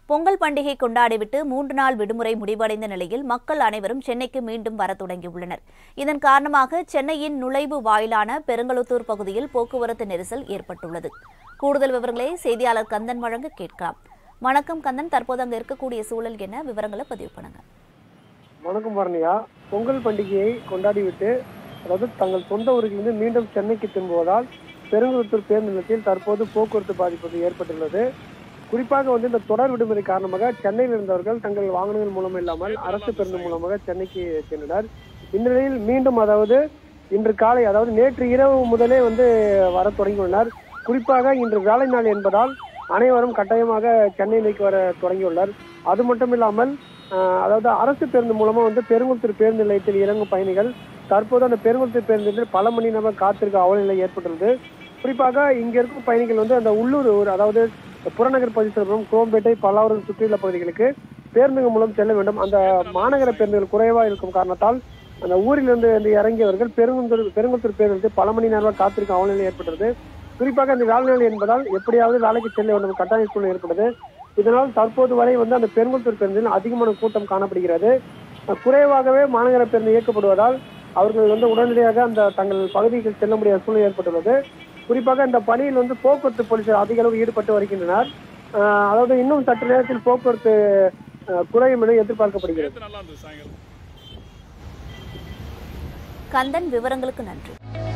பொங்கல் பண்டிகை கொண்டாடிவிட்டு மூன்று நாள் விடுமுறை முடிவடைந்த நிலையில் மக்கள் அனைவரும் சென்னைக்கு மீண்டும் வரத் தொடங்கியுள்ளனர் இதன் காரணமாக சென்னையின் நுழைவு வாயிலான பெருங்கலுத்தூர் பகுதியில் போக்குவரத்து நெரிசல் ஏற்பட்டுள்ளது கூடுதல் விவரங்களை செய்தியாளர் கந்தன் வழங்க கேட்கலாம் வணக்கம் கந்தன் தற்போது அங்க இருக்கக்கூடிய சூழல் என்ன விவரங்களை பதிவு பண்ணுங்க வணக்கம் பரணியா பொங்கல் பண்டிகையை கொண்டாடிவிட்டு அதாவது தங்கள் சொந்த ஊரிலிருந்து மீண்டும் சென்னைக்கு திரும்புவதால் பெருங்குளத்தூர் பேருந்து நிலையத்தில் தற்போது போக்குவரத்து பாதிப்பு ஏற்பட்டுள்ளது குறிப்பாக வந்து இந்த தொடர் விடுமுறை காரணமாக சென்னையில் இருந்தவர்கள் தங்கள் வாகனங்கள் மூலம் இல்லாமல் அரசு பேருந்து மூலமாக சென்னைக்கு சென்றனர் இந்நிலையில் மீண்டும் அதாவது இன்று காலை அதாவது நேற்று இரவு முதலே வந்து வர தொடங்கியுள்ளனர் குறிப்பாக இன்று வேலை நாள் என்பதால் அனைவரும் கட்டாயமாக சென்னை நோக்கி வர தொடங்கியுள்ளனர் அது மட்டும் இல்லாமல் ஆஹ் அதாவது அரசு பேருந்து மூலமா வந்து பெருங்குளத்தூர் பேருந்து நிலையத்தில் இறங்கும் பயணிகள் தற்போது அந்த பெருங்குளத்தூர் பேருந்து நிலையத்தில் பல மணி நேரம் காத்திருக்க அவல நிலை ஏற்பட்டுள்ளது குறிப்பாக இங்க இருக்கும் பயணிகள் வந்து அந்த உள்ளூர் ஊர் அதாவது புறநகர் பகுதி செல்வம் குரோம்பேட்டை பல்லாவரம் சுற்றியுள்ள பகுதிகளுக்கு பேருந்துகள் மூலம் செல்ல வேண்டும் அந்த மாநகர பேருந்துகள் குறைவா இருக்கும் காரணத்தால் அந்த ஊரிலிருந்து வந்து இறங்கியவர்கள் பெருங்குளத்தூர் பெருங்குளத்தூர் பேருந்து பல மணி நேரம் காத்திருக்க அவல நிலை ஏற்பட்டது குறிப்பாக அந்த வேலை நாள் என்பதால் எப்படியாவது வேலைக்கு செல்ல வேண்டும் கட்டாய சூழ்நிலை ஏற்பட்டது இதனால் தற்போது வரை வந்து அந்த பெருங்குளத்தூர் பேருந்தில் அதிகமான கூட்டம் காணப்படுகிறது அஹ் குறைவாகவே மாநகர பேருந்து இயக்கப்படுவதால் அவர்கள் வந்து உடனடியாக அந்த தங்கள் பகுதிக்கு செல்ல முடியாத சூழ்நிலை ஏற்பட்டுள்ளது குறிப்பாக இந்த பணியில் வந்து போக்குவரத்து போலீசார் அதிக அளவு ஈடுபட்டு வருகின்றனர் அஹ் அதாவது இன்னும் சற்று நேரத்தில் போக்குவரத்து அஹ், குறையும் என எதிர்பார்க்கப்படுகிறது கந்தன் விவரங்களுக்கு நன்றி